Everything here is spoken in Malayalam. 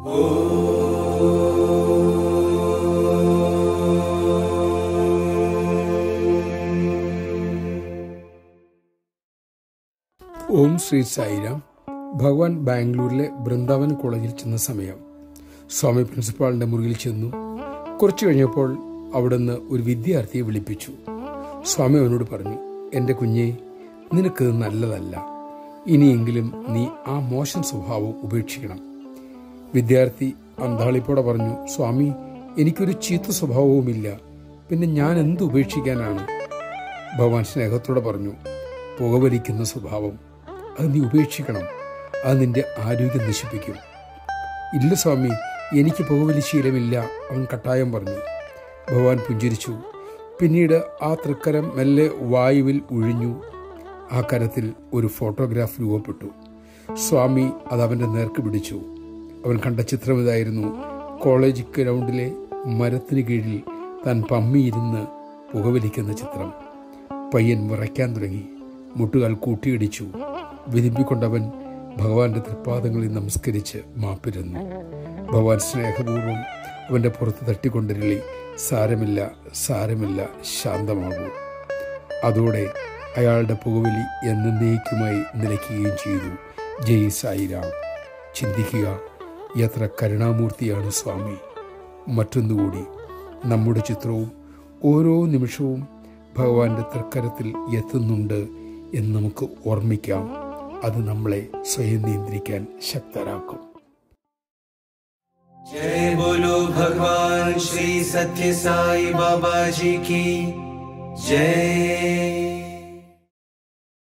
ഓം ശ്രീ സായിരാം ഭഗവാൻ ബാംഗ്ലൂരിലെ ബൃന്ദാവൻ കോളേജിൽ ചെന്ന സമയം സ്വാമി പ്രിൻസിപ്പാളിന്റെ മുറിയിൽ ചെന്നു കുറച്ചു കഴിഞ്ഞപ്പോൾ അവിടുന്ന് ഒരു വിദ്യാർത്ഥിയെ വിളിപ്പിച്ചു സ്വാമി അവനോട് പറഞ്ഞു എൻ്റെ കുഞ്ഞെ നിനക്കത് നല്ലതല്ല ഇനിയെങ്കിലും നീ ആ മോശം സ്വഭാവം ഉപേക്ഷിക്കണം വിദ്യാർത്ഥി അന്താളിപ്പോടെ പറഞ്ഞു സ്വാമി എനിക്കൊരു ചീത്ത സ്വഭാവവുമില്ല പിന്നെ ഞാൻ എന്ത് ഉപേക്ഷിക്കാനാണ് ഭഗവാൻ സ്നേഹത്തോടെ പറഞ്ഞു പുകവലിക്കുന്ന സ്വഭാവം അത് നീ ഉപേക്ഷിക്കണം അത് നിന്റെ ആരോഗ്യം നശിപ്പിക്കും ഇല്ല സ്വാമി എനിക്ക് പുകവലി ശീലമില്ല അവൻ കട്ടായം പറഞ്ഞു ഭഗവാൻ പുഞ്ചിരിച്ചു പിന്നീട് ആ തൃക്കരം മെല്ലെ വായുവിൽ ഒഴിഞ്ഞു ആ കരത്തിൽ ഒരു ഫോട്ടോഗ്രാഫ് രൂപപ്പെട്ടു സ്വാമി അത് അവൻ്റെ നേർക്ക് പിടിച്ചു അവൻ കണ്ട ചിത്രം ഇതായിരുന്നു കോളേജ് ഗ്രൗണ്ടിലെ മരത്തിന് കീഴിൽ താൻ പമ്മിയിരുന്ന് പുകവലിക്കുന്ന ചിത്രം പയ്യൻ വിറയ്ക്കാൻ തുടങ്ങി മുട്ടുകാൽ കൂട്ടിയിടിച്ചു വിരുമ്പിക്കൊണ്ടവൻ ഭഗവാന്റെ തൃപ്പാദങ്ങളിൽ നമസ്കരിച്ച് മാപ്പിരുന്നു ഭഗവാൻ സ്നേഹപൂർവ്വം അവന്റെ പുറത്ത് തട്ടിക്കൊണ്ടിരളി സാരമില്ല സാരമില്ല ശാന്തമാകൂ അതോടെ അയാളുടെ പുകവലി എന്നേക്കുമായി നിലയ്ക്കുകയും ചെയ്തു ജയ് സായിരാം ചിന്തിക്കുക എത്ര കരുണാമൂർത്തിയാണ് സ്വാമി മറ്റൊന്നുകൂടി നമ്മുടെ ചിത്രവും ഓരോ നിമിഷവും ഭഗവാന്റെ തൃക്കരത്തിൽ എത്തുന്നുണ്ട് എന്ന് നമുക്ക് ഓർമ്മിക്കാം അത് നമ്മളെ സ്വയം നിയന്ത്രിക്കാൻ ശക്തരാക്കും जय बोलो भगवान श्री सत्य साई बाबा जी की जय